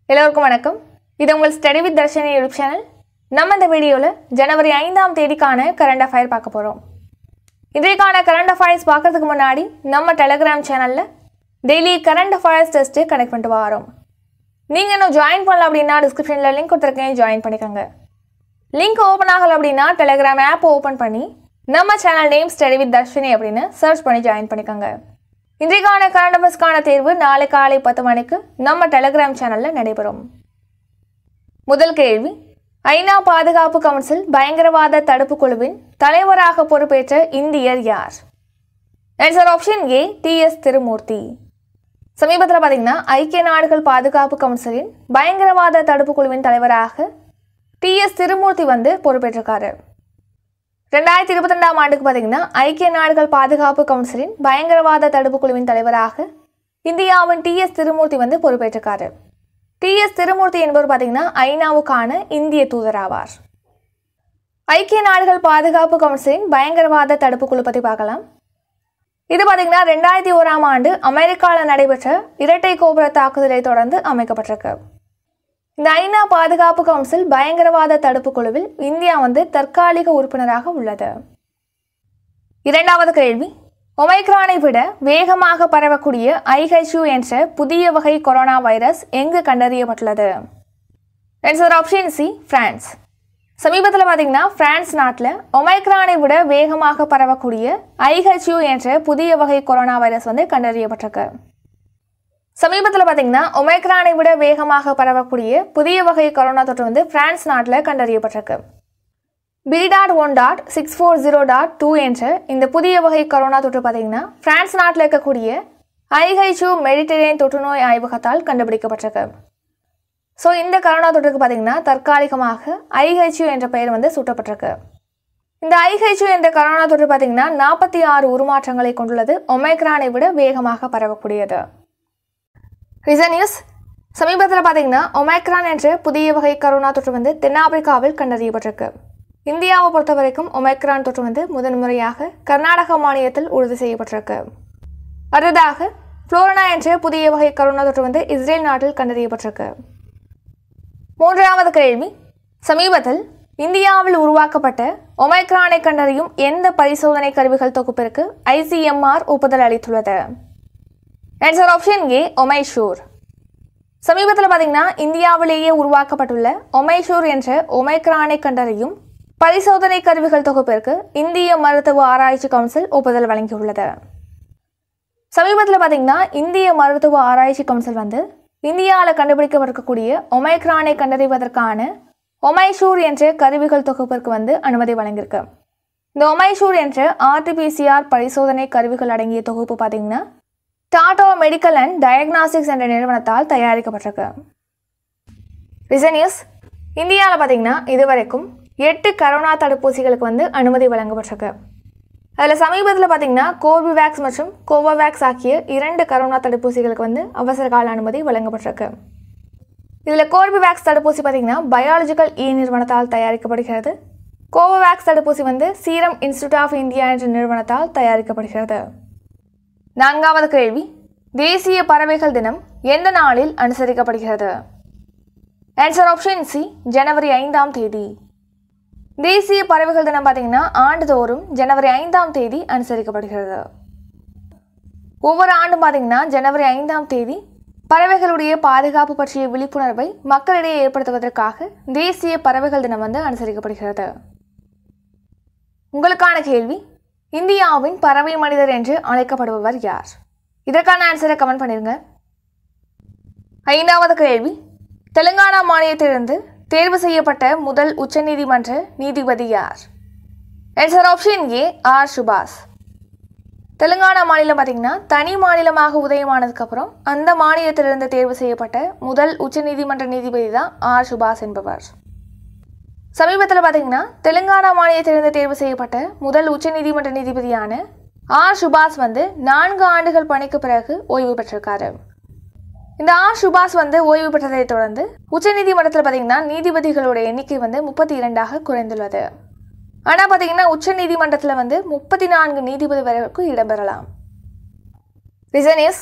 எல்லோருக்கும் வணக்கம் இது உங்கள் study with Dharshini YouTube channel நம்ம இந்த வீடியோவில் ஜனவரி ஐந்தாம் தேதிக்கான கரண்ட் அஃபயர் பார்க்க போகிறோம் இன்றைக்கான கரண்ட் அஃபயர்ஸ் பார்க்கறதுக்கு முன்னாடி நம்ம டெலகிராம் சேனலில் daily current affairs test connect பண்ணிட்டு வரோம் நீங்கள் இன்னும் ஜாயின் பண்ணல அப்படின்னா டிஸ்கிரிப்ஷனில் லிங்க் கொடுத்துருக்கேன் ஜாயின் பண்ணிக்கோங்க லிங்க் ஓப்பன் ஆகலை அப்படின்னா டெலகிராம் ஆப் ஓப்பன் பண்ணி நம்ம channel name study with Dharshini அப்படின்னு சர்ச் பண்ணி ஜாயின் பண்ணிக்கோங்க இன்றைக்கான கரண்ட் அஃபேர்ஸ்க்கான தேர்வு நாளை காலை பத்து மணிக்கு நம்ம டெலகிராம் சேனலில் நடைபெறும் முதல் கேள்வி ஐநா பாதுகாப்பு கவுன்சில் பயங்கரவாத தடுப்பு குழுவின் தலைவராக பொறுப்பேற்ற இந்தியர் யார் answer option A T S Tirumurti சமீபத்தில் பார்த்தீங்கன்னா ஐக்கிய நாடுகள் பாதுகாப்பு கவுன்சிலின் பயங்கரவாத தடுப்பு குழுவின் தலைவராக டி எஸ் திருமூர்த்தி வந்து பொறுப்பேற்றிருக்காரு ரெண்டாயிரத்தி இருபத்தி ரெண்டாம் ஆண்டுக்கு பார்த்தீங்கன்னா ஐக்கிய நாடுகள் பாதுகாப்பு கவுன்சிலின் பயங்கரவாத தடுப்பு குழுவின் தலைவராக இந்தியாவின் டி எஸ் திருமூர்த்தி வந்து பொறுப்பேற்றிருக்காரு டி எஸ் திருமூர்த்தி என்பவர் பார்த்தீங்கன்னா ஐநாவுக்கான இந்திய தூதராவார் ஐக்கிய நாடுகள் பாதுகாப்பு கவுன்சிலின் பயங்கரவாத தடுப்பு குழு பற்றி பார்க்கலாம் இது பார்த்தீங்கன்னா ரெண்டாயிரத்தி ஓராம் ஆண்டு அமெரிக்காவில் நடைபெற்ற இரட்டை கோபுர தாக்குதலை தொடர்ந்து அமைக்கப்பட்டிருக்கு இந்த ஐநா பாதுகாப்பு கவுன்சில் பயங்கரவாத தடுப்பு குழுவில் இந்தியா வந்து தற்காலிக உறுப்பினராக உள்ளது இரண்டாவது கேள்வி ஒமைக்ரானை விட வேகமாக பரவக்கூடிய ஐஹெச்யூ என்ற புதிய வகை கொரோனா வைரஸ் எங்கு கண்டறியப்பட்டுள்ளது ஆன்சர் ஆப்ஷன் சி பிரான்ஸ் சமீபத்தில் பார்த்தீங்கன்னா பிரான்ஸ் நாட்டில் ஒமைக்ரானை விட வேகமாக பரவக்கூடிய ஐஹெச்யூ என்ற புதிய வகை கொரோனா வைரஸ் வந்து கண்டறியப்பட்டிருக்கு சமீபத்தில் பார்த்தீங்கன்னா ஒமைக்ரானை விட வேகமாக பரவக்கூடிய புதிய வகை கொரோனா தொற்று வந்து பிரான்ஸ் நாட்டில் கண்டறியப்பட்டிருக்கு B dot one dot six four zero dot two என்ற இந்த புதிய வகை கொரோனா தொற்று பார்த்தீங்கன்னா பிரான்ஸ் நாட்டில் இருக்கக்கூடிய ஐஹெச்யூ மெடிட்டரேன் தொற்றுநோய் ஆய்வகத்தால் கண்டுபிடிக்கப்பட்டிருக்கு ஸோ இந்த கொரோனா தொற்றுக்கு பார்த்தீங்கன்னா தற்காலிகமாக ஐஹெச்யூ என்ற பெயர் வந்து சூட்டப்பட்டிருக்கு இந்த ஐஹெச்யூ என்ற கொரோனா தொற்று பார்த்தீங்கன்னா நாற்பத்தி ஆறு உருமாற்றங்களை கொண்டுள்ளது ஒமைக்ரானை விட வேகமாக பரவக்கூடியது ரிசன் நியூஸ் சமீபத்தில் பார்த்தீங்கன்னா ஒமைக்ரான் என்ற புதிய வகை கரோனா தொற்று வந்து தென்னாப்பிரிக்காவில் கண்டறியப்பட்டிருக்கு இந்தியாவை பொறுத்த வரைக்கும் ஒமைக்ரான் தொற்று வந்து முதன்முறையாக கர்நாடக மாநிலத்தில் உறுதி செய்யப்பட்டிருக்கு அடுத்ததாக புளோரனா என்ற புதிய வகை கரோனா தொற்று வந்து இஸ்ரேல் நாட்டில் கண்டறியப்பட்டிருக்கு மூன்றாவது கேள்வி சமீபத்தில் இந்தியாவில் உருவாக்கப்பட்ட ஒமைக்ரானை கண்டறியும் எந்த பரிசோதனை கருவிகள் தொகுப்பிற்கு ஐசிஎம்ஆர் ஒப்புதல் அளித்துள்ளது ஆன்சர் ஆப்ஷன் ஏ ஒமைஷூர் சமீபத்தில் பார்த்தீங்கன்னா இந்தியாவிலேயே உருவாக்கப்பட்டுள்ள ஒமைஷூர் என்ற ஒமைக்ரானை கண்டறியும் பரிசோதனை கருவிகள் தொகுப்பிற்கு இந்திய மருத்துவ ஆராய்ச்சி கவுன்சில் ஒப்புதல் வழங்கியுள்ளது சமீபத்தில் பார்த்தீங்கன்னா இந்திய மருத்துவ ஆராய்ச்சி கவுன்சில் வந்து இந்தியாவில் கண்டுபிடிக்கப்பட்டிருக்கக்கூடிய ஒமைக்ரானை கண்டறிவதற்கான ஒமைஷூர் என்ற கருவிகள் தொகுப்பிற்கு வந்து அனுமதி வழங்கியிருக்கு இந்த ஒமைஷூர் என்ற ஆர்டிபிசிஆர் பரிசோதனை கருவிகள் அடங்கிய தொகுப்பு பார்த்தீங்கன்னா டாடா மெடிக்கல் அண்ட் டயக்னாஸ்டிக்ஸ் என்ற நிறுவனத்தால் தயாரிக்கப்பட்டிருக்கு ரிசனியஸ் இந்தியாவில் பார்த்தீங்கன்னா இதுவரைக்கும் எட்டு கரோனா தடுப்பூசிகளுக்கு வந்து அனுமதி வழங்கப்பட்டிருக்கு அதில் சமீபத்தில் பார்த்தீங்கன்னா கோர்பிவேக்ஸ் மற்றும் கோவோவேக்ஸ் ஆகிய இரண்டு கரோனா தடுப்பூசிகளுக்கு வந்து அவசர கால அனுமதி வழங்கப்பட்டிருக்கு இதில் கோர்பிவேக்ஸ் தடுப்பூசி பார்த்தீங்கன்னா பயாலஜிக்கல் இ நிறுவனத்தால் தயாரிக்கப்படுகிறது கோவோவேக்ஸ் தடுப்பூசி வந்து சீரம் இன்ஸ்டியூட் ஆஃப் இந்தியா என்ற நிறுவனத்தால் தயாரிக்கப்படுகிறது நான்காவது கேள்வி தேசிய பறவைகள் தினம் எந்த நாளில் அனுசரிக்கப்படுகிறது ஆன்சர் ஆப்ஷன் சி ஜனவரி ஐந்தாம் தேதி தேசிய பறவைகள் தினம் பார்த்தீங்கன்னா ஆண்டுதோறும் ஜனவரி ஐந்தாம் தேதி அனுசரிக்கப்படுகிறது ஒவ்வொரு ஆண்டும் பார்த்தீங்கன்னா ஜனவரி ஐந்தாம் தேதி பறவைகளுடைய பாதுகாப்பு பற்றிய விழிப்புணர்வை மக்களிடையே ஏற்படுத்துவதற்காக தேசிய பறவைகள் தினம் வந்து அனுசரிக்கப்படுகிறது உங்களுக்கான கேள்வி இந்தியாவின் பறவை மனிதர் என்று அழைக்கப்படுபவர் யார் இதற்கான ஆன்சரை கமெண்ட் பண்ணிருங்க ஐந்தாவது கேள்வி தெலுங்கானா மாநிலத்திலிருந்து தேர்வு செய்யப்பட்ட முதல் உச்சநீதிமன்ற நீதிபதி யார் ஆன்சர் ஆப்ஷன் ஏ ஆர் சுபாஷ் தெலுங்கானா மாநிலம் பார்த்தீங்கன்னா தனி மாநிலமாக உதயமானதுக்கப்புறம் அந்த மாநிலத்திலிருந்து தேர்வு செய்யப்பட்ட முதல் உச்சநீதிமன்ற நீதிபதி தான் ஆர் சுபாஷ் என்பவர் சமீபத்தில் பார்த்தீங்கன்னா தெலுங்கானா மாநிலத்திலிருந்து தேர்வு செய்யப்பட்ட முதல் உச்சநீதிமன்ற நீதிபதியான ஆர் சுபாஷ் வந்து நான்கு ஆண்டுகள் பணிக்கு பிறகு ஓய்வு பெற்றிருக்காரு இந்த ஆர் சுபாஷ் வந்து ஓய்வு பெற்றதை தொடர்ந்து உச்சநீதிமன்றத்தில் பார்த்தீங்கன்னா நீதிபதிகளோட எண்ணிக்கை வந்து முப்பத்தி இரண்டாக குறைந்துள்ளது ஆனால் பார்த்தீங்கன்னா உச்சநீதிமன்றத்தில் வந்து முப்பத்தி நான்கு நீதிபதி வரைக்கும் இடம்பெறலாம் ரிசன் இஸ்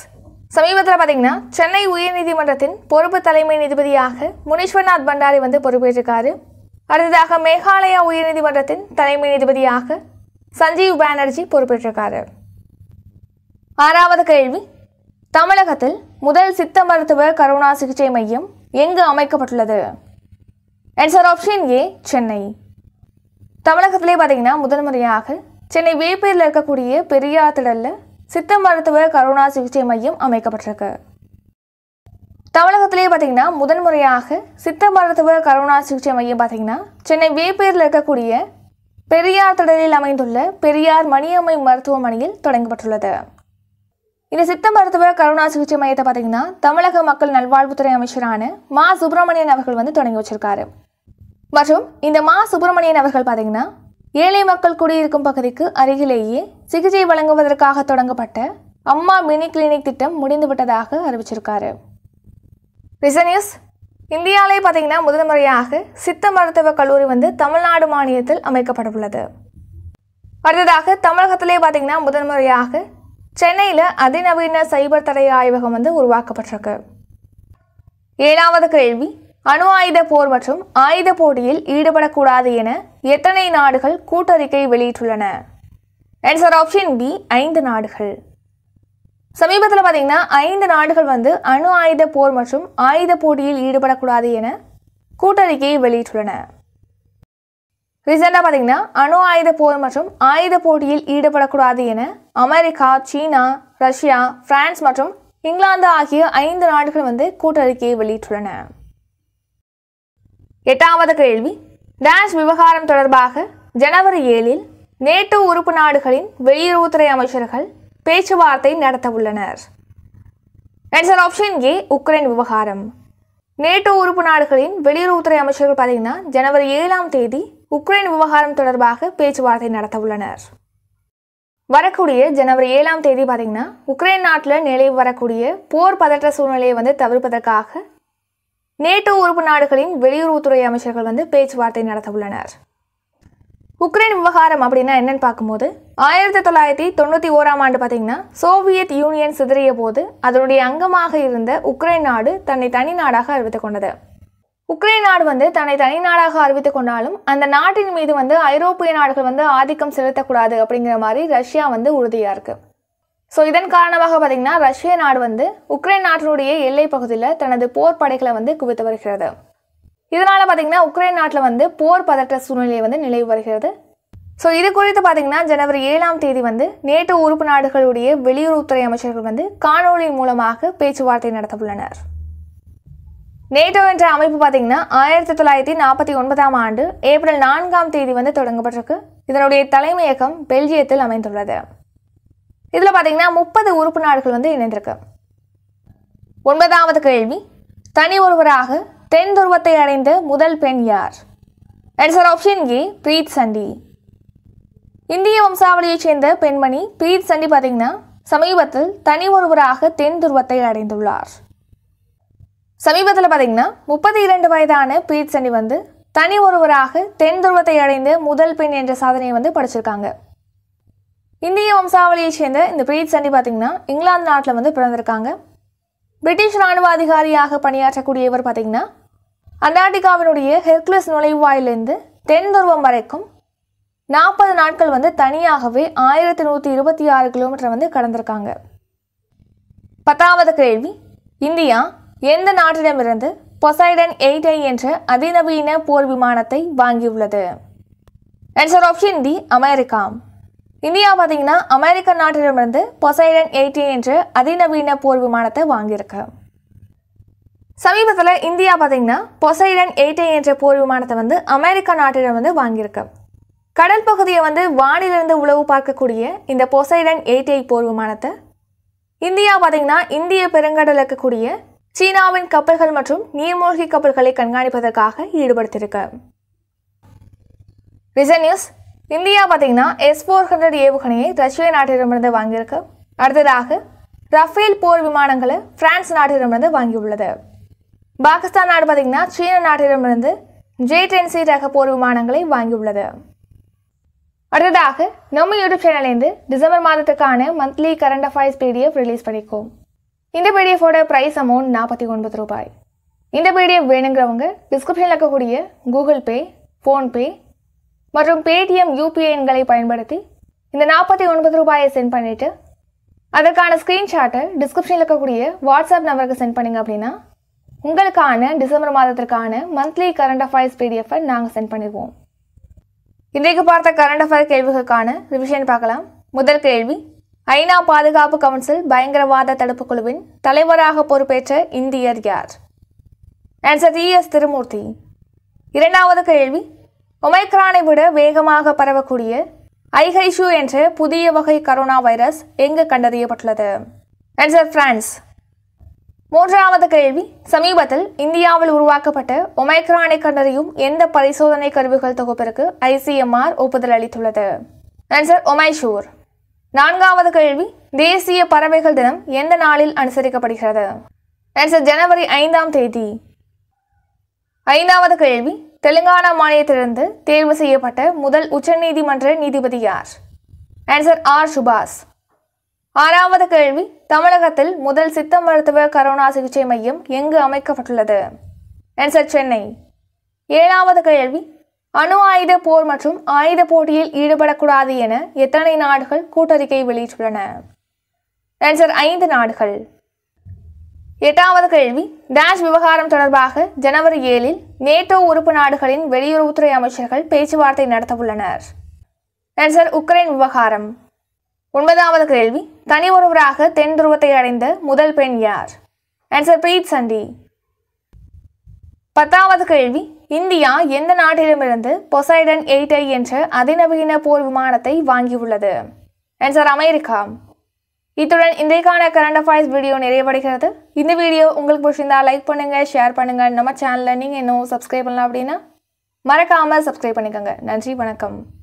சமீபத்தில் பார்த்தீங்கன்னா சென்னை உயர்நீதிமன்றத்தின் பொறுப்பு தலைமை நீதிபதியாக முனீஸ்வர்நாத் பண்டாரி வந்து பொறுப்பேற்றிருக்காரு அடுத்ததாக மேகாலயா உயர்நீதிமன்றத்தின் தலைமை நீதிபதியாக சஞ்சீவ் பானர்ஜி பொறுப்பேற்றிருக்காரு ஆறாவது கேள்வி தமிழகத்தில் முதல் சித்த மருத்துவ கரோனா சிகிச்சை மையம் எங்கு அமைக்கப்பட்டுள்ளது ஆன்சர் ஆப்ஷன் ஏ சென்னை தமிழகத்திலே பார்த்தீங்கன்னா முதன்முறையாக சென்னை வேப்பேரில் இருக்கக்கூடிய பெரியார் திடலில் சித்த மருத்துவ கரோனா சிகிச்சை மையம் அமைக்கப்பட்டிருக்கு தமிழகத்திலே பார்த்தீங்கன்னா முதன்முறையாக சித்த மருத்துவ கரோனா சிகிச்சை மையம் பார்த்தீங்கன்னா சென்னை வேப்பேரில் இருக்கக்கூடிய பெரியார் திடலில் அமைந்துள்ள பெரியார் மணியம்மை மருத்துவமனையில் தொடங்கப்பட்டுள்ளது இந்த சித்த மருத்துவ கரோனா சிகிச்சை மையத்தை பார்த்தீங்கன்னா தமிழக மக்கள் நல்வாழ்வுத்துறை அமைச்சரான மா சுப்பிரமணியன் அவர்கள் வந்து தொடங்கி வச்சிருக்காரு மற்றும் இந்த மா சுப்பிரமணியன் அவர்கள் பார்த்தீங்கன்னா ஏழை மக்கள் குடியிருக்கும் பகுதிக்கு அருகிலேயே சிகிச்சை வழங்குவதற்காக தொடங்கப்பட்ட அம்மா மினி கிளினிக் திட்டம் முடிந்துவிட்டதாக அறிவிச்சிருக்காரு ரிசன் நியூஸ் இந்தியாவிலே பார்த்தீங்கன்னா முதல் முறையாக சித்த மருத்துவ கல்லூரி வந்து தமிழ்நாடு மாநிலத்தில் அமைக்கப்பட்டுள்ளது அடுத்ததாக தமிழகத்திலே பார்த்தீங்கன்னா முதல் முறையாக சென்னையில் அதிநவீன சைபர் தடை ஆய்வகம் வந்து உருவாக்கப்பட்டிருக்கு ஏழாவது கேள்வி அணு ஆயுத போர் மற்றும் ஆயுத போட்டியில் ஈடுபடக்கூடாது என எத்தனை நாடுகள் கூட்டறிக்கை வெளியிட்டுள்ளன ஆன்சர் ஆப்ஷன் பி ஐந்து நாடுகள் சமீபத்தில் பார்த்தீங்கன்னா ஐந்து நாடுகள் வந்து அணு ஆயுத போர் மற்றும் ஆயுத போட்டியில் ஈடுபடக்கூடாது என கூட்டறிக்கையை வெளியிட்டுள்ளன ரீசெண்டாக பார்த்தீங்கன்னா அணு ஆயுத போர் மற்றும் ஆயுத போட்டியில் ஈடுபடக்கூடாது என அமெரிக்கா சீனா ரஷ்யா பிரான்ஸ் மற்றும் இங்கிலாந்து ஆகிய ஐந்து நாடுகள் வந்து கூட்டறிக்கையை வெளியிட்டுள்ளன எட்டாவது கேள்வி டேஷ் விவகாரம் தொடர்பாக ஜனவரி ஏழில் நேட்டோ உறுப்பு நாடுகளின் வெளியுறவுத்துறை அமைச்சர்கள் பேச்சுவார்த்தை நடத்த உள்ளனர் ஆன்சர் ஆப்ஷன் ஏ உக்ரைன் விவகாரம் நேட்டோ உறுப்பு நாடுகளின் வெளியுறவுத்துறை அமைச்சர்கள் பார்த்தீங்கன்னா ஜனவரி ஏழாம் தேதி உக்ரைன் விவகாரம் தொடர்பாக பேச்சுவார்த்தை நடத்த உள்ளனர் வரக்கூடிய ஜனவரி ஏழாம் தேதி பார்த்தீங்கன்னா உக்ரைன் நாட்டில் நிலவி வரக்கூடிய போர் பதற்ற சூழ்நிலையை வந்து தவிர்ப்பதற்காக நேட்டோ உறுப்பு நாடுகளின் வெளியுறவுத்துறை அமைச்சர்கள் வந்து பேச்சுவார்த்தை நடத்த உள்ளனர் உக்ரைன் விவகாரம் அப்படின்னா என்னன்னு பார்க்கும்போது ஆயிரத்தி தொள்ளாயிரத்தி தொண்ணூற்றி ஓராம் ஆண்டு பார்த்தீங்கன்னா சோவியத் யூனியன் சிதறிய போது அதனுடைய அங்கமாக இருந்த உக்ரைன் நாடு தன்னை தனி நாடாக அறிவித்துக் கொண்டது உக்ரைன் நாடு வந்து தன்னை தனி நாடாக அறிவித்துக் கொண்டாலும் அந்த நாட்டின் மீது வந்து ஐரோப்பிய நாடுகள் வந்து ஆதிக்கம் செலுத்தக்கூடாது அப்படிங்கிற மாதிரி ரஷ்யா வந்து உறுதியாக இருக்கு ஸோ இதன் காரணமாக பார்த்தீங்கன்னா ரஷ்ய நாடு வந்து உக்ரைன் நாட்டினுடைய எல்லை பகுதியில் தனது போர் படைகளை வந்து குவித்து வருகிறது இதனால பார்த்தீங்கன்னா உக்ரைன் நாட்டில் வந்து போர் பதற்ற சூழ்நிலை வந்து நிலவி வருகிறது ஸோ இது குறித்து பார்த்தீங்கன்னா ஜனவரி ஏழாம் தேதி வந்து நேட்டோ உறுப்பு நாடுகளுடைய வெளியுறவுத்துறை அமைச்சர்கள் வந்து காணொளி மூலமாக பேச்சுவார்த்தை நடத்த உள்ளனர் நேட்டோ என்ற அமைப்பு பார்த்தீங்கன்னா ஆயிரத்தி தொள்ளாயிரத்தி நாற்பத்தி ஒன்பதாம் ஆண்டு ஏப்ரல் நான்காம் தேதி வந்து தொடங்கப்பட்டிருக்கு இதனுடைய தலைமையகம் பெல்ஜியத்தில் அமைந்துள்ளது இதில் பார்த்தீங்கன்னா முப்பது உறுப்பு நாடுகள் வந்து இணைந்திருக்கு ஒன்பதாவது கேள்வி தனி ஒருவராக தென் துருவத்தை அடைந்த முதல் பெண் யார் answer option A Preet Chandi இந்திய வம்சாவளியைச் சேர்ந்த பெண்மணி பிரீத் சண்டி பார்த்தீங்கன்னா சமீபத்தில் தனி ஒருவராக தென் துருவத்தை அடைந்துள்ளார் சமீபத்தில் பார்த்தீங்கன்னா முப்பத்தி இரண்டு வயதான பிரீத் சண்டி வந்து தனி ஒருவராக தென் துருவத்தை அடைந்த முதல் பெண் என்ற சாதனையை வந்து படிச்சிருக்காங்க இந்திய வம்சாவளியைச் சேர்ந்த இந்த பிரீத் சண்டி பார்த்தீங்கன்னா இங்கிலாந்து நாட்டில் வந்து பிறந்திருக்காங்க பிரிட்டிஷ் ராணுவ அதிகாரியாக பணியாற்றக்கூடியவர் பார்த்தீங்கன்னா அண்டார்டிகாவினுடைய ஹெர்குலஸ் நுழைவாயிலிருந்து தென் துருவம் வரைக்கும் நாற்பது நாட்கள் வந்து தனியாகவே ஆயிரத்தி நூற்றி இருபத்தி ஆறு கிலோமீட்டர் வந்து கடந்திருக்காங்க பத்தாவது கேள்வி இந்தியா எந்த நாட்டிடமிருந்து பொசைடன் எயிட் ஐ என்ற அதிநவீன போர் விமானத்தை வாங்கியுள்ளது answer option D America India பார்த்தீங்கன்னா அமெரிக்க நாட்டிடமிருந்து பொசைடன் எயிட்டி என்ற அதிநவீன போர் விமானத்தை வாங்கியிருக்கு சமீபத்தில் இந்தியா பார்த்தீங்கன்னா பொசைடன் எயிட்டி என்ற போர் விமானத்தை வந்து அமெரிக்க நாட்டிடம் வந்து வாங்கியிருக்கு கடல் பகுதியை வந்து வானிலிருந்து உளவு பார்க்கக்கூடிய இந்த பொசைடன் எயிட்டி போர் விமானத்தை இந்தியா பார்த்தீங்கன்னா இந்திய பெருங்கடல் இருக்கக்கூடிய சீனாவின் கப்பல்கள் மற்றும் நீர்மூழ்கி கப்பல்களை கண்காணிப்பதற்காக ஈடுபடுத்தியிருக்கு ரிசன் நியூஸ் இந்தியா பார்த்தீங்கன்னா எஸ் ஃபோர் ஹண்ட்ரட் ஏவுகணையை ரஷ்ய நாட்டிடமிருந்து வாங்கியிருக்கு அடுத்ததாக ரஃபேல் போர் விமானங்களை பிரான்ஸ் நாட்டிடமிருந்து வாங்கியுள்ளது பாகிஸ்தான் நாடு பார்த்தீங்கன்னா சீன நாட்டிடமிருந்து ஜே டென் சி ரக போர் விமானங்களை வாங்கியுள்ளது அடுத்ததாக நம்ம யூடியூப் சேனல்லேருந்து டிசம்பர் மாதத்துக்கான monthly current affairs PDF release பண்ணிக்கோம் இந்த பிடிஎஃபோட ப்ரைஸ் அமௌண்ட் நாற்பத்தி ஒன்பது ரூபாய் இந்த பிடிஎஃப் வேணுங்கிறவங்க டிஸ்கிரிப்ஷனில் இருக்கக்கூடிய கூகுள் பே ஃபோன்பே மற்றும் பேடிஎம் யூபிஐ எண்களை பயன்படுத்தி இந்த நாற்பத்தி ஒன்பது ரூபாயை சென்ட் பண்ணிவிட்டு அதற்கான ஸ்க்ரீன்ஷாட்டை டிஸ்கிரிப்ஷனில் இருக்கக்கூடிய வாட்ஸ்அப் நம்பருக்கு சென்ட் பண்ணிங்க அப்படின்னா உங்களுக்கான டிசம்பர் மாதத்திற்கான மந்த்லி கரண்ட் அஃபேர்ஸ் பிடிஎஃபை நாங்கள் சென்ட் பண்ணிடுவோம் இன்றைக்கு பார்த்த கரண்ட் அஃபேர் கேள்விகளுக்கான ரிவிஷன் பார்க்கலாம் முதல் கேள்வி ஐநா பாதுகாப்பு கவுன்சில் பயங்கரவாத தடுப்பு குழுவின் தலைவராக பொறுப்பேற்ற இந்தியர் யார் ஆன்சர் டி எஸ் திருமூர்த்தி இரண்டாவது கேள்வி ஒமைக்ரானை விட வேகமாக பரவக்கூடிய ஐஹைஷு என்ற புதிய வகை கரோனா வைரஸ் எங்கு கண்டறியப்பட்டுள்ளது ஆன்சர் பிரான்ஸ் மூன்றாவது கேள்வி சமீபத்தில் இந்தியாவில் உருவாக்கப்பட்ட ஒமைக்ரானை கண்டறியும் எந்த பரிசோதனை கருவிகள் தொகுப்பிற்கு ஐசிஎம்ஆர் ஒப்புதல் அளித்துள்ளது ஆன்சர் ஒமைஷூர் நான்காவது கேள்வி தேசிய பறவைகள் தினம் எந்த நாளில் அனுசரிக்கப்படுகிறது ஆன்சர் ஜனவரி ஐந்தாம் தேதி ஐந்தாவது கேள்வி தெலுங்கானா மாநிலத்திலிருந்து தேர்வு செய்யப்பட்ட முதல் உச்சநீதிமன்ற நீதிபதி யார் ஆன்சர் ஆர் சுபாஷ் ஆறாவது கேள்வி தமிழகத்தில் முதல் சித்த மருத்துவ கரோனா சிகிச்சை மையம் எங்கு அமைக்கப்பட்டுள்ளது ஆன்சர் சென்னை ஏழாவது கேள்வி அணு ஆயுத போர் மற்றும் ஆயுத போட்டியில் ஈடுபடக்கூடாது என எத்தனை நாடுகள் கூட்டறிக்கை வெளியிட்டுள்ளன ஆன்சர் ஐந்து நாடுகள் எட்டாவது கேள்வி டேஷ் விவகாரம் தொடர்பாக ஜனவரி ஏழில் நேட்டோ உறுப்பு நாடுகளின் வெளியுறவுத்துறை அமைச்சர்கள் பேச்சுவார்த்தை நடத்தவுள்ளனர் ஆன்சர் உக்ரைன் விவகாரம் ஒன்பதாவது கேள்வி தனி ஒருவராக தென் துருவத்தை அடைந்த முதல் பெண் யார் ஆன்சர் பிரீத் சண்டி பத்தாவது கேள்வி இந்தியா எந்த நாட்டிடமிருந்து பொசைடன் எயிட்டை என்ற அதிநவீன போர் விமானத்தை வாங்கியுள்ளது ஆன்சர் அமெரிக்கா இத்துடன் இன்றைக்கான கரண்ட் அஃபேர்ஸ் வீடியோ நிறைவடைகிறது இந்த வீடியோ உங்களுக்கு பிடிச்சிருந்தா லைக் பண்ணுங்க ஷேர் பண்ணுங்க நம்ம சேனலை நீங்கள் இன்னும் சப்ஸ்கிரைப் பண்ணலாம் அப்படின்னா மறக்காமல் சப்ஸ்கிரைப் பண்ணிக்கோங்க நன்றி வணக்கம்